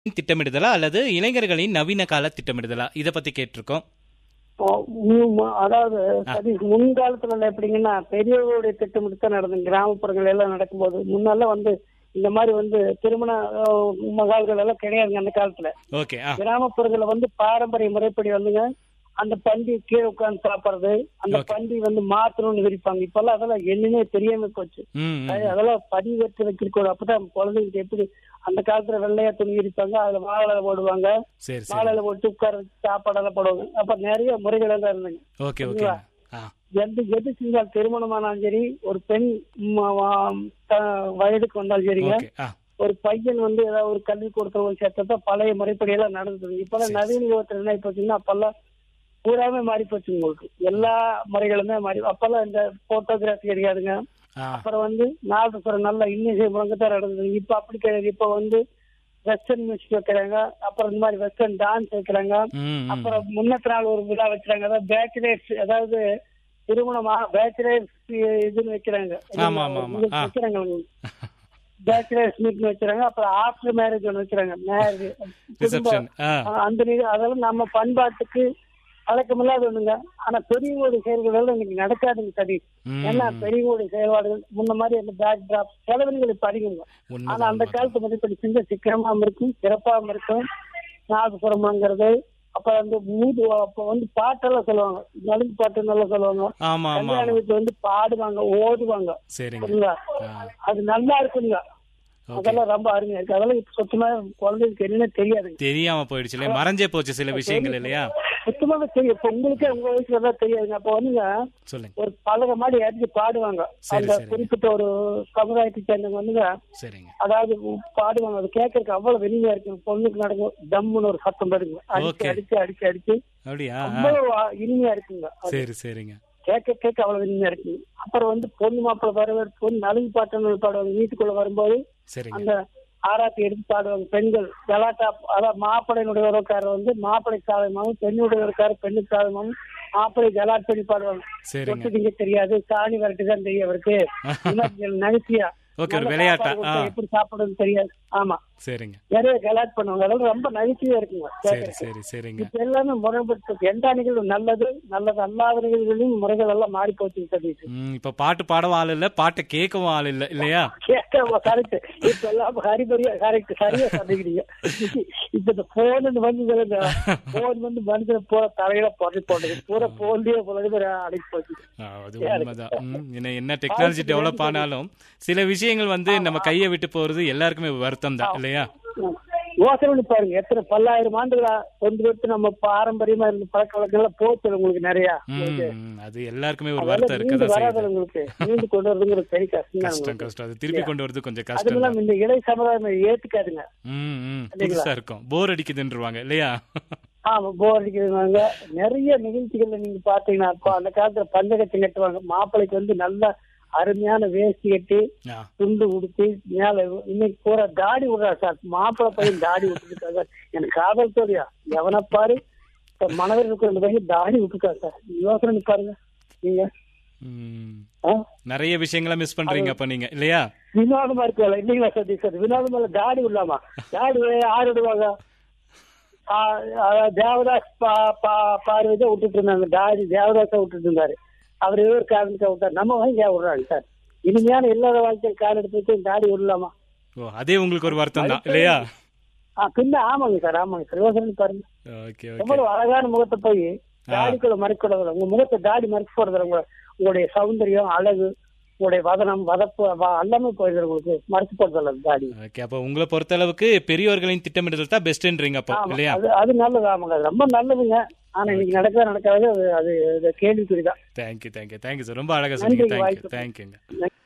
திட்டமிடுதலா அல்லது இளைஞர்களின் நவீன கால திட்டமிடுதலா இத பத்தி கேட்டிருக்கோம் ஓ, மு- மு- அதாவது சதீஷ் முன்காலத்துல எல்லாம் எப்படிங்கன்னா பெரியவர்களுடைய திட்டமிட்டு தான் நடந்தது கிராமப்புறங்கள் எல்லாம் நடக்கும்போது முன்னெல்லாம் வந்து இந்த மாதிரி வந்து திருமண அஹ், மகால்கள் எல்லாம் கிடையாதுங்க அந்த காலத்துல ஓகே ஆ கிராமப்புறங்கள்ல வந்து பாரம்பரிய முறைப்படி வந்துங்க அந்த பந்தி கீழே உட்கார்ந்து சாப்பிடுறது அந்த Okay. பந்தி வந்து மாத்தணும்னு விரிப்பாங்க இப்பெல்லாம் அதெல்லாம் என்னன்னே தெரியாம போச்சு ம் ம். அது- அதெல்லாம் பதிவேற்று வைக்கிறக்கூடாது அப்பதான் குழந்தைங்களுக்கு எப்படி அந்த காலத்துல வெள்ளையா துணி விரிப்பாங்க அதுல வாழை போடுவாங்க சரி சரி வாழையில போட்டு உட்கார சாப்பாடெல்லாம் போடுவாங்க அப்ப நிறைய முறைகள் எல்லாம் இருந்துங்க ஓகே ஓகே ஆ எந்த எது செஞ்சால் திருமணமானாலும் சரி ஒரு பெண் ம- வா- த- வயதுக்கு வந்தாலும் சரிங்க ஓகே ஆ ஒரு பையன் வந்து ஏதாவது ஒரு கல்வி கொடுத்த சேர்த்தா பழைய முறைப்படி எல்லாம் நடந்தது இப்பெல்லாம் நவீன யுகத்துல என்ன போச்சுன்னா அப்பெல்லாம் பூராமே மாறி போச்சு உங்களுக்கு எல்லா முறைகளுமே மாறி அப்பெல்லாம் இந்த போட்டோகிராஃபி கிடையாதுங்க ஆ அப்புறம் வந்து நாதஸ்வரம் நல்ல இன்னிசை முழங்கத்தான் நடந்தது இப்ப அப்படி கிடையாது இப்ப வந்து வெஸ்டர்ன் மியூசிக் வைக்கிறாங்க அப்புறம் இந்த மாதிரி வெஸ்டர்ன் டான்ஸ் வைக்கிறாங்க ம் ம். அப்புறம் முன்னத்து நாள் ஒரு விழா வச்சாங்க அதாவது பேச்சுலர்ஸ் அதாவது திருமணமா பேச்சுலர்ஸ் இதுன்னு வைக்கிறாங்க ஆமா, ஆமா, ஆமா. ஆ. வைக்கிறாங்க பேச்சுலர்ஸ் மீட் வச்சுறாங்க அப்புறம் ஆஃப்டர் மேரேஜ் ஒன்று வச்சுறாங்க மேரேஜ் ரிசப்ஷன் ஆ அந்த நிக- அதெல்லாம் நம்ம பண்பாட்டுக்கு பழக்கமில்லாத ஒண்ணுங்க ஆனா பெரியவங்களுடைய செயல்கள் எல்லாம் இன்னைக்கு நடக்காதுங்க சரி ம், ஏன்னா பெரியவங்களுடைய செயல்பாடுகள் முன்ன மாதிரி அந்த பேக் டிராப் செலவினங்கள் இப்ப அதிகங்க ஆனா உண்மைதான் அந்த காலத்து மதிப்படி செஞ்ச சிக்கனமாவும் இருக்கும் சிறப்பாகவும் இருக்கும் நாதசுரமாங்கிறது அப்ப வந்து மூது அப்ப வந்து பாட்டெல்லாம் சொல்லுவாங்க நலுங்கு பாட்டு நல்லா சொல்லுவாங்க ஆமா ஆமா கல்யாண ஆமா. வீட்டுல வந்து பாடுவாங்க ஓடுவாங்க சரிங்க சரிங்களா ஆ அது நல்லா இருக்குங்க ஓகே அதெல்லாம் ரொம்ப அருமையா இருக்கு அதெல்லாம் இப்ப சுத்தமா குழந்தைகளுக்கு என்னன்னு தெரியாதுங்க தெரியாம போயிடுச்சு இல்லையா மறைஞ்சே போச்சு சில விஷயங்கள் இல்லையா சுத்தமாவே தெரியும் இப்ப உங்களுக்கே உங்க வயசுல தான் தெரியாதுங்க அப்ப வந்துங்க சொல்லுங்க ஒரு பலகை மாதிரி அடிச்சு பாடுவாங்க சரி, அந்த சரி. குறிப்பிட்ட ஒரு சமுதாயத்தை சேர்ந்தவங்க வந்துங்க சரிங்க அதாவது பாடுவாங்க அது கேட்கறதுக்கு அவ்வளவு இனிமையா இருக்கும் பொண்ணுக்கு நடக்கும் தம்முன்னு ஒரு சத்தம் வருங்க அடிச்சு Okay. அடிச்சு அடிச்சு அடிச்சு அப்படியா ஆ. அவ்வளவு இனிமையா இருக்குங்க அது சரி சரிங்க கேட்க கேட்க அவ்வளவு இனிமையா இருக்கு அப்புறம் வந்து பொண்ணு மாப்பிள்ளை வரவேற்பு நலுங்கு பாட்டுன்னு பாடுவாங்க வீட்டுக்குள்ள வரும்போது சரிங்க அந்த ஆராத்தி எடுத்து பாடுவாங்க பெண்கள் கலாட்டா அதாவது மாப்பிள்ளையினுடைய உறவுக்காரர் வந்து மாப்பிள்ளை சாதகமாகவும் பெண்ணுடைய உறவுக்காரர் பெண்ணுக்கு சாதகமாகவும் மாப்பிள்ளை கலாட் பண்ணி பாடுவாங்க சரிங்க தொட்டுதிங்க தெரியாது சாணி வரட்டு தான் தெரியும் அவருக்கு நகைச்சியா ஓகே ஒரு விளையாட்டா ஆ எப்படி சாப்பிடுறது தெரியாது ஆமா சரிங்க நிறைய கலாட் பண்ணுவாங்க அதெல்லாம் ரொம்ப நகைச்சுவையா இருக்குங்க சரி கேட்கறதுக்கு. சரி சரிங்க இப்ப எல்லாமே முறைப்பட்டு எந்த நிகழ்வு நல்லது நல்லது அல்லாத நிகழ்வுகளையும் முறைகள் எல்லாம் மாறி போச்சு சதீஷ் ம், இப்ப பாட்டு பாடவும் ஆள் இல்ல பாட்டு கேட்கவும் ஆள் இல்ல இல்லையா கேட்க கரெக்ட் இப்ப எல்லாம் ஹரிபரியா கரெக்ட் சரியா சொல்லிக்கிறீங்க இப்ப இந்த போன் வந்து இந்த போன் வந்து மனுஷன் பூரா தலையில புரட்டி போட்டது பூரா போன்லயே உலகத்துல அடைச்சு போச்சு ஆ, அது உண்மைதான் ம், என்ன என்ன டெக்னாலஜி டெவலப் ஆனாலும் சில விஷயங்கள் வந்து நம்ம கையை விட்டு போறது எல்லாருக்குமே வருத்தம் தான் இல்லையா யோசனை பண்ணி பாருங்க எத்தனை பல்லாயிரம் ஆண்டுகளா கொண்டு எடுத்து நம்ம பாரம்பரியமா இருந்த பழக்க வழக்கங்கள்லாம் போச்சு உங்களுக்கு நிறைய ம், ம், அது எல்லாருக்குமே ஒரு வருத்தம் அதெல்லாம் மீண்டு இருக்கதான் வராது செய்யுது உங்களுக்கு மீண்டு கொண்டு வரதுங்கிறது பெரிய கஷ்டம் தான் கஷ்டம் உங்களுக்கு. கஷ்டம் அது திருப்பி கொண்டு வரது கொஞ்சம் அதுவும் கஷ்டம் தான் இல்லாம இந்த இளைய சமுதாயம் ஏத்துக்காதுங்க ம் ம் புதுசா இருக்கும் போர் அடிக்குதுன்றவாங்க இல்லையா ஆமா போர் அடிக்கிறதுனாங்க நிறைய நிகழ்ச்சிகள்ல நீங்க பாத்தீங்கன்னா அப்ப அந்த காலத்துல பஞ்சகத்தை கட்டுவாங்க மாப்பிள்ளைக்கு வந்து நல்ல அருமையான வேஷ்டி கட்டி ஆ, துண்டு உடுத்தி மேல இன்னைக்கு பூரா தாடி விடுறா சார் மாப்பிள்ளை பையன் தாடி விட்டுருக்காங்க எனக்கு காதல் தோழியா எவனை பாரு இப்ப மனதில் இருக்கிற இந்த பையன் தாடி விட்டுருக்கா சார் யோசனை பண்ணி பாருங்க நீங்க ம். ஆ? நிறைய விஷயங்களை மிஸ் பண்றீங்க அப்ப நீங்க இல்லையா வினோதமா இருக்குல்ல இல்லைங்களா சதீஷ் சார் வினோதமா இல்ல தாடி விடலாமா தாடி யாரு விடுவாங்க ஆ, அதாவது தேவதாஸ் பா- பா- பார்வதியை விட்டுட்டு இருந்தாங்க தாடி தேவதாஸை விட்டுட்டு இருந்தாரு அவர் ஏதோ ஒரு காரணத்துக்கு விட்டார் நம்ம வாங்கி ஏன் விடுறாங்க சார் இனிமையான இல்லாத வாழ்க்கையில் கால் எடுத்து வச்சு தாடி விடலாமா ஓ அதே உங்களுக்கு ஒரு வருத்தம் தான் இல்லையா ஆ, பின்ன ஆமாங்க சார் ஆமாங்க சார் யோசனை பாருங்க ஓகே ஓகே எவ்வளவு அழகான முகத்தை போய் தாடிக்குள்ள மறைக்கூடாது உங்க முகத்தை தாடி மறைச்சு போடுறது உங்க உங்களுடைய சௌந்தரியம் அழகு உங்களுடைய வதனம் வதப்பு வ- எல்லாமே போயிடுது உங்களுக்கு மறைச்சு போடுறது தாடி ஓகே அப்ப உங்களை பொறுத்த அளவுக்கு பெரியவர்களின் திட்டமிடுதல் தான் பெஸ்ட்ன்றீங்க அப்போ ஆமா, இல்லையா அது அது நல்லது ஆமாங்க அது ரொம்ப நல்லதுங்க ஆனா இன்னைக்கு நடக்காத நடக்காது அது அது அது கேள்விக்குறிதான் தேங்க்யூ தேங்க்யூ தேங்க்யூ சார் ரொம்ப அழகா சொன்னீங்க நன்றி, தேங்க்யூ வாய்ப்பு. தேங்க்யூங்க